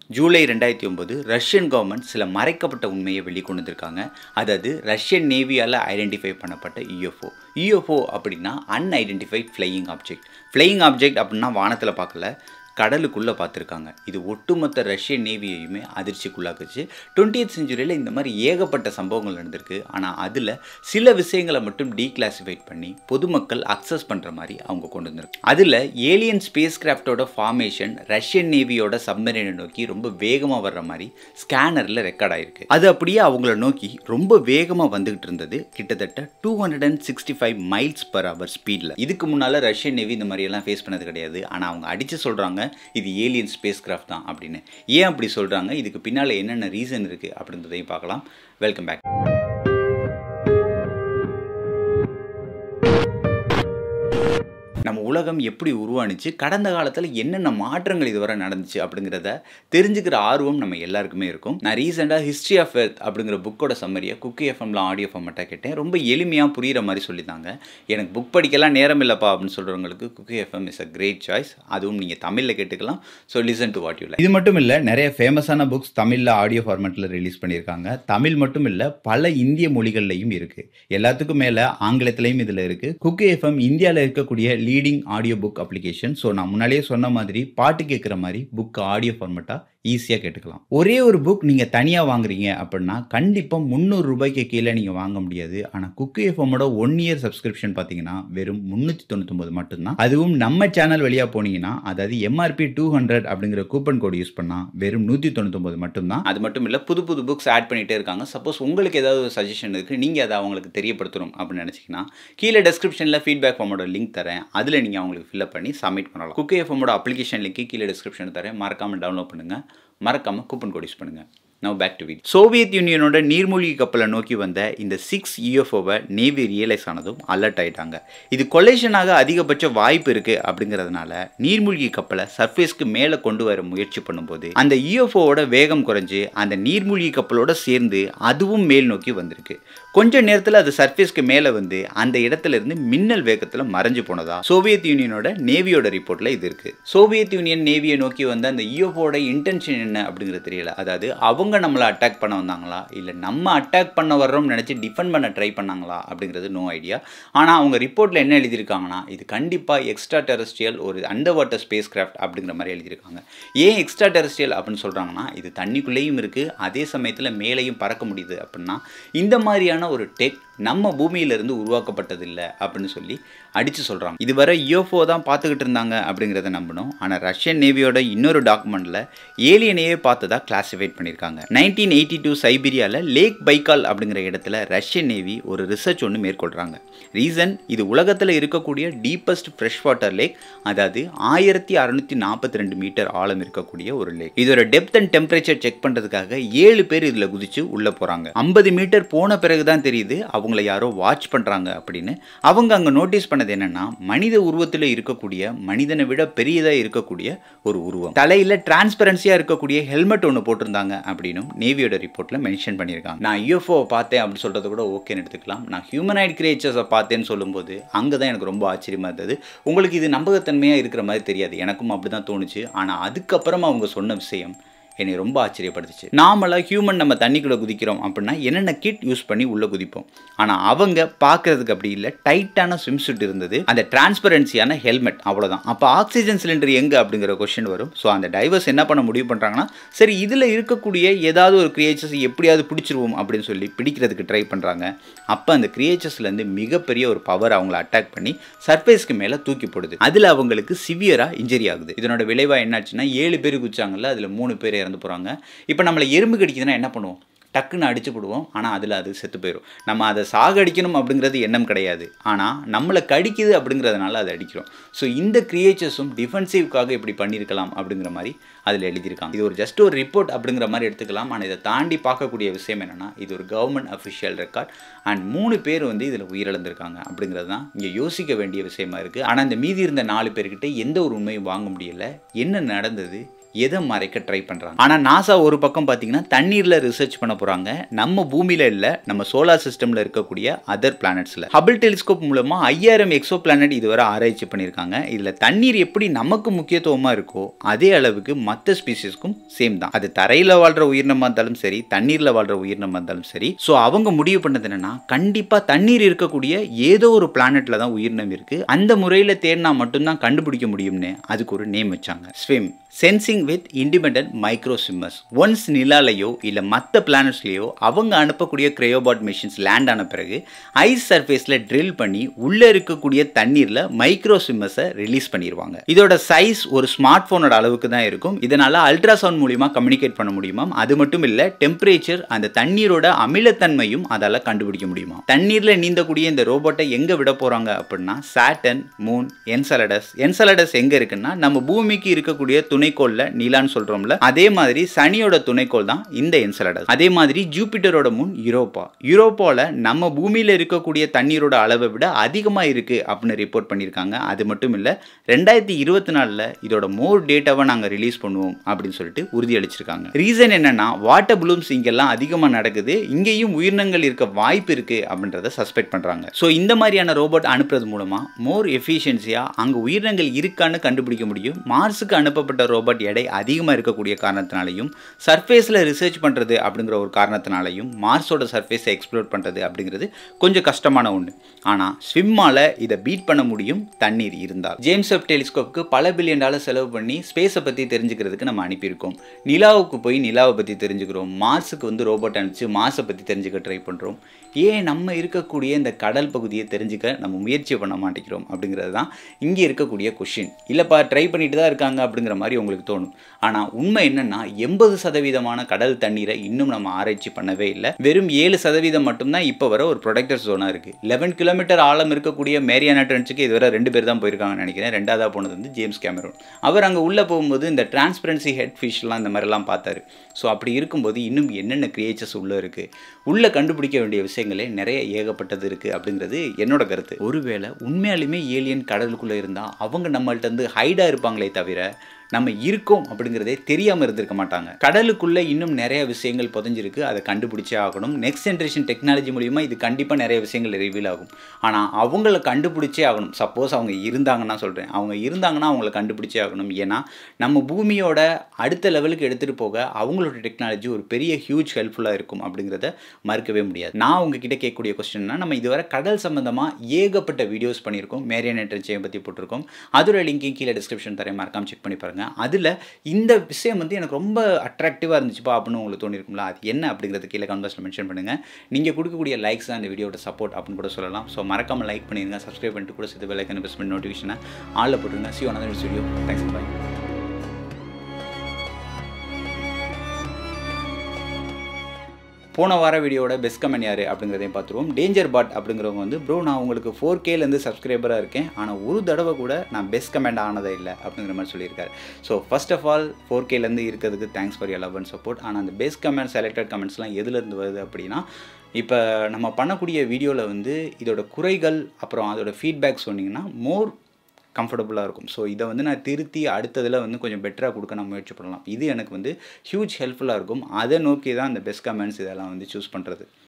ஜூலை ரெண்டாயிரத்தி ஒம்பது Russian government சில மறைக்கப்பட்ட உண்மையை வெளிக்கொண்டு வந்திருக்காங்க அதாவது ரஷ்யன் நேவியால் ஐடென்டிஃபை பண்ணப்பட்ட யூஎஃப்ஓ யூஎஃப்ஓ அப்படின்னா unidentified flying object flying object அப்படின்னா வானத்தில் பார்க்கல கடலுக்குள்ளே பார்த்துருக்காங்க இது ஒட்டுமொத்த ரஷ்யன் நேவியையுமே அதிர்ச்சிக்குள்ளாக்குச்சு டுவெண்ட்டியத் செஞ்சுரியில் இந்த மாதிரி ஏகப்பட்ட சம்பவங்கள் நடந்திருக்கு ஆனால் அதில் சில விஷயங்களை மட்டும் டீக்ளாசிஃபைட் பண்ணி பொதுமக்கள் அக்சஸ் பண்ணுற மாதிரி அவங்க கொண்டு வந்திருக்கு அதில் ஏலியன் ஸ்பேஸ் கிராஃப்டோட ஃபார்மேஷன் ரஷ்யன் நேவியோட சப்மரீனை நோக்கி ரொம்ப வேகமாக வர்ற மாதிரி ஸ்கேனரில் ரெக்கார்ட் ஆயிருக்கு அது அப்படியே அவங்கள நோக்கி ரொம்ப வேகமாக வந்துகிட்டு இருந்தது கிட்டத்தட்ட two hundred and sixty five miles per hour ஸ்பீடில் இதுக்கு முன்னால் ரஷ்யன் நேவி இந்த மாதிரி எல்லாம் ஃபேஸ் பண்ணது கிடையாது ஆனால் அவங்க அடித்து சொல்கிறாங்க இது ஏலியன் ஸ்பேஸ் கிராஃப்ட் தான் அப்படின்னு ஏன் அப்படி சொல்கிறாங்க இதுக்கு பின்னால் என்னென்ன ரீசன் இருக்குது அப்படின்றதையும் பார்க்கலாம் வெல்கம் பேக் நம்ம உலகம் எப்படி உருவானுச்சு கடந்த காலத்தில் என்னென்ன மாற்றங்கள் இதுவரை நடந்துச்சு அப்படிங்கிறத தெரிஞ்சுக்கிற ஆர்வம் நம்ம எல்லாருக்குமே இருக்கும் நான் ரீசெண்டாக ஹிஸ்ட்ரி ஆஃப் எர்த் அப்படிங்கிற புக்கோட சம்மரியை குக்கி எஃப்எம்ல ஆடியோ ஃபார்மெட்டாக கேட்டேன் ரொம்ப எளிமையாக புரிகிற மாதிரி சொல்லித்தாங்க எனக்கு புக் படிக்கலாம் நேரம் இல்லைப்பா அப்படின்னு சொல்கிறவங்களுக்கு Kuku FM is a great choice அதுவும் நீங்கள் தமிழில் கேட்டுக்கலாம் so listen to what you இது மட்டும் இல்லை நிறைய ஃபேமஸான புக்ஸ் தமிழில் ஆடியோ ஃபார்மேட்டில் ரிலீஸ் பண்ணியிருக்காங்க தமிழ் மட்டும் இல்லை பல இந்திய மொழிகள்லையும் இருக்குது எல்லாத்துக்கும் மேலே ஆங்கிலத்திலையும் இதில் இருக்குது குக்கி எஃப்எம் இந்தியாவில் இருக்கக்கூடிய leading audio book application so நான் முன்னாடியே சொன்ன மாதிரி பாட்டு கேட்குற மாதிரி புக் ஆடியோ ஃபார்மெட்டாக ஈஸியாக கேட்டுக்கலாம் ஒரே ஒரு புக் நீங்கள் தனியாக வாங்குறீங்க அப்படின்னா கண்டிப்பாக முந்நூறு ரூபாய்க்கு கீழே நீங்கள் வாங்க முடியாது ஆனால் குக்கு எஃப்எம்மோட ஒன் இயர் சப்ஸ்கிரிப்ஷன் பார்த்தீங்கன்னா வெறும் முந்நூற்றி தொண்ணூத்தொம்பது மட்டும்தான் அதுவும் நம்ம சேனல் வழியாக போனீங்கன்னா அதாவது எம்ஆர்பி டூ ஹண்ட்ரட் அப்படிங்கிற கூப்பன் கோடு யூஸ் பண்ணால் வெறும் நூற்றி தொண்ணூத்தொம்பது மட்டும்தான் அது மட்டும் இல்லை புது புது புக்ஸ் ஆட் பண்ணிகிட்டே இருக்காங்க சப்போஸ் உங்களுக்கு ஏதாவது ஒரு சஜஷன் இருக்குது நீங்கள் அதை அவங்களுக்கு தெரியப்படுத்தணும் அப்படின்னு நினச்சிங்கன்னா கீழே டெஸ்கிரிப்ஷனில் ஃபீட்பேக் ஃபார்மோட லிங்க் தரேன் அதில் நீங்கள் அவங்களுக்கு ஃபில்அப் பண்ணி சப்மிட் பண்ணலாம் குக்கு எஃப்எம்மோட அப்ளிகேஷன் லிங்க் கீழே டிஸ்கிரிப்ஷன் தரேன் மறக்காமல் டவுன்லோட் பண்ணுங்கள் மறக்காமல் கூப்பன் கோட் யூஸ் பண்ணுங்கள் நவ் பேக் டு வீட் சோவியத் யூனியனோட நீர்மூழ்கி கப்பலை நோக்கி வந்த இந்த சிக்ஸ் யூஎஃப்ஓவை நேவி ரியலைஸ் ஆனதும் அலர்ட் ஆயிட்டாங்க இது கொலேஷனாக அதிகபட்ச வாய்ப்பு இருக்குது அப்படிங்கிறதுனால நீர்மூழ்கி கப்பலை சர்ஃபேஸ்க்கு மேலே கொண்டு வர முயற்சி பண்ணும்போது அந்த யூஎஃப்ஓவோட வேகம் குறைஞ்சு அந்த நீர்மூழ்கி கப்பலோட சேர்ந்து அதுவும் மேல் நோக்கி வந்திருக்கு கொஞ்ச நேரத்தில் அது சர்ஃபேஸ்க்கு மேலே வந்து அந்த இடத்துல இருந்து மின்னல் வேகத்தில் மறைஞ்சு போனதா சோவியத் யூனியனோட நேவியோட ரிப்போர்ட்டில் இது இருக்குது சோவியத் யூனியன் நேவியை நோக்கி வந்த அந்த யூஎஃப்ஓட இன்டென்ஷன் என்ன அப்படிங்கிறது தெரியல அதாவது அவங்க அவங்க நம்மளை அட்டாக் பண்ண வந்தாங்களா இல்லை நம்ம அட்டாக் பண்ண வர்றோம்னு நினச்சி டிஃபெண்ட் பண்ண ட்ரை பண்ணாங்களா அப்படிங்கிறது நோ ஐடியா ஆனால் அவங்க ரிப்போர்ட்டில் என்ன எழுதியிருக்காங்கன்னா இது கண்டிப்பாக எக்ஸ்ட்ரா டெரஸ்ட்ரியல் ஒரு அண்டர் வாட்டர் ஸ்பேஸ் கிராஃப்ட் அப்படிங்கிற மாதிரி எழுதியிருக்காங்க ஏன் எக்ஸ்ட்ரா டெரஸ்ட்ரியல் அப்படின்னு சொல்கிறாங்கன்னா இது தண்ணிக்குள்ளேயும் இருக்குது அதே சமயத்தில் மேலேயும் பறக்க முடியுது அப்படின்னா இந்த மாதிரியான ஒரு டெக் நம்ம பூமியிலிருந்து உருவாக்கப்பட்டதில்லை அப்படின்னு சொல்லி அடித்து சொல்கிறாங்க இதுவரை யூஎஃப்ஓ தான் பார்த்துக்கிட்டு இருந்தாங்க அப்படிங்கிறத நம்பணும் ஆனால் ரஷ்யன் நேவியோட இன்னொரு டாக்குமெண்ட்டில் ஏலியனையே பார்த்ததா கிளாசிஃபைட் பண்ணியிருக்காங்க நைன்டீன் எயிட்டி டூ சைபீரியாவில் லேக் பைக்கால் அப்படிங்கிற இடத்துல ரஷ்யன் நேவி ஒரு ரிசர்ச் ஒன்று மேற்கொள்கிறாங்க ரீசன் இது உலகத்தில் இருக்கக்கூடிய டீப்பஸ்ட் ஃப்ரெஷ் வாட்டர் லேக் அதாவது ஆயிரத்தி அறநூற்றி நாற்பத்தி ரெண்டு மீட்டர் ஆழம் இருக்கக்கூடிய ஒரு லேக் இதோட டெப்த் அண்ட் டெம்பரேச்சர் செக் பண்ணுறதுக்காக ஏழு பேர் இதில் குதிச்சு உள்ளே போகிறாங்க ஐம்பது மீட்டர் போன பிறகு தான் தெரியுது அவங்கள யாரோ வாட்ச் பண்ணுறாங்க அப்படின்னு அவங்க அங்கே நோட்டீஸ் பண்ணது என்னன்னா மனித உருவத்தில் இருக்கக்கூடிய மனிதனை விட பெரியதாக இருக்கக்கூடிய ஒரு உருவம் தலையில் டிரான்ஸ்பரன்சியாக இருக்கக்கூடிய ஹெல்மெட் ஒன்று போட்டிருந்தாங்க அப்படின்னும் நேவியோட ரிப்போர்ட்டில் மென்ஷன் பண்ணியிருக்காங்க நான் யூஎஃப்ஓ பார்த்தேன் அப்படின்னு சொல்கிறது கூட ஓகேன்னு எடுத்துக்கலாம் நான் ஹியூமனைட் கிரியேச்சர்ஸை பார்த்தேன்னு சொல்லும்போது அங்கே தான் எனக்கு ரொம்ப ஆச்சரியமாக இருந்தது உங்களுக்கு இது நம்பகத்தன்மையாக இருக்கிற மாதிரி தெரியாது எனக்கும் அப்படி தான் தோணுச்சு ஆனால் அதுக்கப்புறமா அவங்க சொன்ன விஷயம் என்னை ரொம்ப ஆச்சரியப்படுத்துச்சு நாமளாக ஹியூமன் நம்ம தண்ணிக்குள்ளே குதிக்கிறோம் அப்படின்னா என்னென்ன கிட் யூஸ் பண்ணி உள்ளே குதிப்போம் ஆனால் அவங்க பார்க்கறதுக்கு அப்படி இல்லை டைட்டான ஸ்விம் சூட் இருந்தது அந்த டிரான்ஸ்பரன்சியான ஹெல்மெட் அவ்வளோதான் அப்போ ஆக்சிஜன் சிலிண்டர் எங்கே அப்படிங்கிற கொஷின் வரும் ஸோ அந்த டைவர்ஸ் என்ன பண்ண முடிவு பண்ணுறாங்கன்னா சரி இதில் இருக்கக்கூடிய ஏதாவது ஒரு கிரியேச்சர்ஸ் எப்படியாவது பிடிச்சிருவோம் அப்படின்னு சொல்லி பிடிக்கிறதுக்கு ட்ரை பண்ணுறாங்க அப்போ அந்த கிரியேச்சர்ஸ்லேருந்து மிகப்பெரிய ஒரு பவர் அவங்கள அட்டாக் பண்ணி சர்ஃபேஸ்க்கு மேலே தூக்கி போடுது அதில் அவங்களுக்கு சிவியராக இன்ஜரி ஆகுது இதனோட விளைவாக என்னாச்சுன்னா ஏழு பேர் குச்சாங்கல்ல அதில் மூணு பேர் இறந்து போகிறாங்க இப்போ நம்மளை எறும்பு கடிக்குதுன்னா என்ன பண்ணுவோம் டக்குன்னு அடிச்சு போடுவோம் ஆனால் அதில் அது செத்து போயிடும் நம்ம அதை சாகடிக்கணும் அப்படிங்கிறது எண்ணம் கிடையாது ஆனால் நம்மளை கடிக்குது அப்படிங்கிறதுனால அதை அடிக்கிறோம் ஸோ இந்த கிரியேச்சர்ஸும் டிஃபென்சிவ்க்காக இப்படி பண்ணியிருக்கலாம் அப்படிங்கிற மாதிரி அதில் எழுதியிருக்காங்க இது ஒரு ஜஸ்ட் ஒரு ரிப்போர்ட் அப்படிங்கிற மாதிரி எடுத்துக்கலாம் ஆனால் இதை தாண்டி பார்க்கக்கூடிய விஷயம் என்னென்னா இது ஒரு கவர்மெண்ட் அஃபிஷியல் ரெக்கார்ட் அண்ட் மூணு பேர் வந்து இதில் உயிரிழந்திருக்காங்க அப்படிங்கிறது தான் இங்கே யோசிக்க வேண்டிய விஷயமா இருக்குது ஆனால் இந்த மீதி இருந்த நாலு பேர்கிட்ட எந்த ஒரு உண்மையும் வாங்க முடியல என்ன நடந்தது எதை மறைக்க ட்ரை பண்ணுறாங்க ஆனால் நாசா ஒரு பக்கம் பார்த்தீங்கன்னா தண்ணீரில் ரிசர்ச் பண்ண போகிறாங்க நம்ம பூமியில் இல்லை நம்ம சோலார் சிஸ்டமில் இருக்கக்கூடிய அதர் பிளானட்ஸில் ஹபிள் டெலிஸ்கோப் மூலமாக ஐயாயிரம் எக்ஸோ பிளானட் இதுவரை ஆராய்ச்சி பண்ணியிருக்காங்க இதில் தண்ணீர் எப்படி நமக்கு முக்கியத்துவமாக இருக்கோ அதே அளவுக்கு மற்ற ஸ்பீசிஸ்க்கும் சேம் தான் அது தரையில் வாழ்கிற உயிரினமாக இருந்தாலும் சரி தண்ணீரில் வாழ்கிற உயிரினமாக இருந்தாலும் சரி ஸோ அவங்க முடிவு பண்ணது என்னன்னா கண்டிப்பாக தண்ணீர் இருக்கக்கூடிய ஏதோ ஒரு பிளானெட்டில் தான் உயிரினம் இருக்குது அந்த முறையில் தேடினா மட்டும்தான் கண்டுபிடிக்க முடியும்னு அதுக்கு ஒரு நேம் வச்சாங்க swim sensing with independent micro swimmers once நிலாலையோ இல்லை மற்ற பிளானட்ஸ்லேயோ அவங்க அனுப்பக்கூடிய கிரையோபாட் மிஷின்ஸ் லேண்ட் ஆன பிறகு ஐஸ் சர்ஃபேஸில் ட்ரில் பண்ணி உள்ளே இருக்கக்கூடிய தண்ணீரில் மைக்ரோ ஸ்விம்மர்ஸை ரிலீஸ் பண்ணிடுவாங்க இதோட சைஸ் ஒரு ஸ்மார்ட் ஃபோனோட அளவுக்கு தான் இருக்கும் இதனால் அல்ட்ராசவுண்ட் மூலிமா கம்யூனிகேட் பண்ண முடியுமா அது மட்டும் இல்லை டெம்பரேச்சர் அந்த தண்ணீரோட அமிலத்தன்மையும் அதால் கண்டுபிடிக்க முடியுமா தண்ணீரில் நீந்தக்கூடிய இந்த ரோபோட்டை எங்கே விட போகிறாங்க அப்படின்னா சாட்டன் மூன் என்சலடஸ் என்சலடஸ் எங்கே இருக்குன்னா நம்ம பூமிக்கு இருக்கக்கூடிய துணைக்கோளில் நீலான்னு சொல்கிறோம்ல அதே மாதிரி சனியோட துணைக்கோள் தான் இந்த என்சலடஸ் அதே மாதிரி ஜூபிட்டரோட மூன் யூரோப்பா யூரோப்பாவில் நம்ம பூமியில் இருக்கக்கூடிய தண்ணீரோட அளவை விட அதிகமாக இருக்குது அப்படின்னு ரிப்போர்ட் பண்ணியிருக்காங்க அது மட்டும் இல்லை ரெண்டாயிரத்தி இருபத்தி நாலில் இதோட மோர் டேட்டாவை நாங்கள் ரிலீஸ் பண்ணுவோம் அப்படின்னு சொல்லிட்டு உறுதியளிச்சிருக்காங்க ரீசன் என்னன்னா வாட்டர் ப்ளூம்ஸ் இங்கெல்லாம் அதிகமாக நடக்குது இங்கேயும் உயிரினங்கள் இருக்க வாய்ப்பு இருக்குது அப்படின்றத சஸ்பெக்ட் பண்ணுறாங்க ஸோ இந்த மாதிரியான ரோபோட் அனுப்புறது மூலமாக மோர் எஃபிஷியன்சியாக அங்கே உயிரினங்கள் இருக்கான்னு கண்டுபிடிக்க முடியும் மார்ஸுக்கு அனுப்பப்பட்ட ரோபோட் எடை அதிகமாக இருக்கக்கூடிய காரணத்தினாலையும் சர்ஃபேஸில் ரிசர்ச் பண்ணுறது அப்படிங்கிற ஒரு காரணத்தினாலையும் மார்ஸோட சர்ஃபேஸை எக்ஸ்ப்ளோர் பண்ணுறது அப்படிங்கிறது கொஞ்சம் கஷ்டமான ஒன்று ஆனால் ஸ்விம்மால் இதை பீட் பண்ண முடியும் தண்ணீர் இருந்தால் ஜேம்ஸ் வெப் டெலிஸ்கோப்புக்கு பல பில்லியன் டாலர் செலவு பண்ணி ஸ்பேஸை பற்றி தெரிஞ்சுக்கிறதுக்கு நம்ம அனுப்பியிருக்கோம் நிலாவுக்கு போய் நிலாவை பற்றி தெரிஞ்சுக்கிறோம் மார்ஸுக்கு வந்து ரோபோட் அனுப்பிச்சு மார்ஸை பற்றி தெரிஞ்சுக்க ட்ரை பண்ணுறோம் ஏன் நம்ம இருக்கக்கூடிய இந்த கடல் பகுதியை தெரிஞ்சுக்க நம்ம முயற்சி பண்ண மாட்டேங்கிறோம் அப்படிங்கிறது தான் இங்கே இருக்கக்கூடிய கொஷின் இல்லைப்பா ட்ரை பண்ணிட்டு தான் இருக்காங்க அப்படிங்கிற மாதிரி உங்களுக்கு தோணும் ஆனால் உண்மை என்னென்னா எண்பது சதவீதமான கடல் தண்ணீரை இன்னும் நம்ம ஆராய்ச்சி பண்ணவே இல்லை வெறும் ஏழு சதவீதம் மட்டும்தான் இப்போ வர ஒரு ப்ரொடெக்டர் ஜோனாக இருக்குது லெவன் கிலோமீட்டர் ஆழம் இருக்கக்கூடிய மேரியானா ட்ரென்ச்சுக்கு இதுவரை ரெண்டு பேர் தான் போயிருக்காங்கன்னு நினைக்கிறேன் ரெண்டாவதாக போனது வந்து ஜேம்ஸ் கேமரோன் அவர் அங்கே உள்ளே போகும்போது இந்த டிரான்ஸ்பரன்சி ஹெட் ஃபிஷ்லாம் இந்த மாதிரிலாம் பார்த்தாரு ஸோ அப்படி இருக்கும்போது இன்னும் என்னென்ன கிரியேச்சர்ஸ் உள்ளே இருக்குது உள்ளே கண்டுபிடிக்க வேண்டிய விஷயங்களே நிறைய ஏகப்பட்டது இருக்குது அப்படிங்கிறது என்னோட கருத்து ஒருவேளை உண்மையாலுமே ஏலியன் கடலுக்குள்ளே இருந்தால் அவங்க நம்மள்ட்ட இருந்து ஹைடாக இருப்பாங்களே தவிர நம்ம இருக்கோம் அப்படிங்கிறதே தெரியாமல் இருந்திருக்க மாட்டாங்க கடலுக்குள்ளே இன்னும் நிறைய விஷயங்கள் புதஞ்சிருக்கு அதை கண்டுபிடிச்சே ஆகணும் நெக்ஸ்ட் ஜென்ரேஷன் டெக்னாலஜி மூலிமா இது கண்டிப்பாக நிறைய விஷயங்கள் ரிவீல் ஆகும் ஆனால் அவங்கள கண்டுபிடிச்சே ஆகணும் சப்போஸ் அவங்க இருந்தாங்கன்னா சொல்கிறேன் அவங்க இருந்தாங்கன்னா அவங்கள கண்டுபிடிச்சே ஆகணும் ஏன்னா நம்ம பூமியோட அடுத்த லெவலுக்கு எடுத்துகிட்டு போக அவங்களோட டெக்னாலஜி ஒரு பெரிய ஹியூஜ் ஹெல்ப்ஃபுல்லாக இருக்கும் அப்படிங்கிறத மறுக்கவே முடியாது நான் உங்ககிட்ட கேட்கக்கூடிய கொஸ்டின்னா நம்ம இதுவரை கடல் சம்மந்தமாக ஏகப்பட்ட வீடியோஸ் பண்ணியிருக்கோம் மேரியன் என்ட்ரன்ஸையும் பற்றி போட்டிருக்கோம் அதோட லிங்கையும் கீழே டிஸ்கிரிப்ஷன் தரேன் மறக்காம செக் பண்ணி பாருங்கள் அதில் இந்த விஷயம் வந்து எனக்கு ரொம்ப அட்ராக்டிவாக இருந்துச்சுப்பா அப்படின்னு உங்களுக்கு தோணிருக்கும்ல அது என்ன அப்படிங்கிறது கீழே கன்வர்ஸில் மென்ஷன் பண்ணுங்கள் நீங்கள் கொடுக்கக்கூடிய லைக்ஸ் தான் இந்த வீடியோட சப்போர்ட் அப்படின்னு கூட சொல்லலாம் ஸோ மறக்காமல் லைக் பண்ணிடுங்க சப்ஸ்கிரைப் பண்ணிட்டு கூட சேர்த்து பெல்லைக்கன் ப்ரெஸ் பண்ணி நோட்டிஃபிகேஷனை ஆளில் போட்டுருங்க see one video thanks bye போன வார வீடியோட பெஸ்ட் கமெண்ட் யார் அப்படிங்கிறதையும் பார்த்துருவோம் டேஞ்சர் பாட் அப்படிங்கிறவங்க வந்து ப்ரோ நான் உங்களுக்கு ஃபோர் கேலேருந்து சப்ஸ்கிரைபராக இருக்கேன் ஆனால் ஒரு தடவை கூட நான் பெஸ்ட் கமெண்ட் ஆனதே இல்லை அப்படிங்கிற மாதிரி சொல்லியிருக்காரு so first of all for கேலேருந்து இருக்கிறதுக்கு thanks for your love and support ஆனால் அந்த பெஸ்ட் கமெண்ட் செலக்டட் கமெண்ட்ஸ்லாம் எதுலேருந்து வருது அப்படின்னா இப்போ நம்ம பண்ணக்கூடிய வீடியோவில் வந்து இதோட குறைகள் அப்புறம் அதோட ஃபீட்பேக் சொன்னீங்கன்னா மோர் கம்ஃபர்டபுளாக இருக்கும் ஸோ இதை வந்து நான் திருத்தி அடுத்ததில் வந்து கொஞ்சம் பெட்டராக கொடுக்க நான் முயற்சி பண்ணலாம் இது எனக்கு வந்து ஹியூஜ் ஹெல்ப்ஃபுல்லாக இருக்கும் அதை நோக்கி தான் அந்த பெஸ்ட் கமெண்ட்ஸ் இதெல்லாம் வந்து சூஸ் பண்ணுறது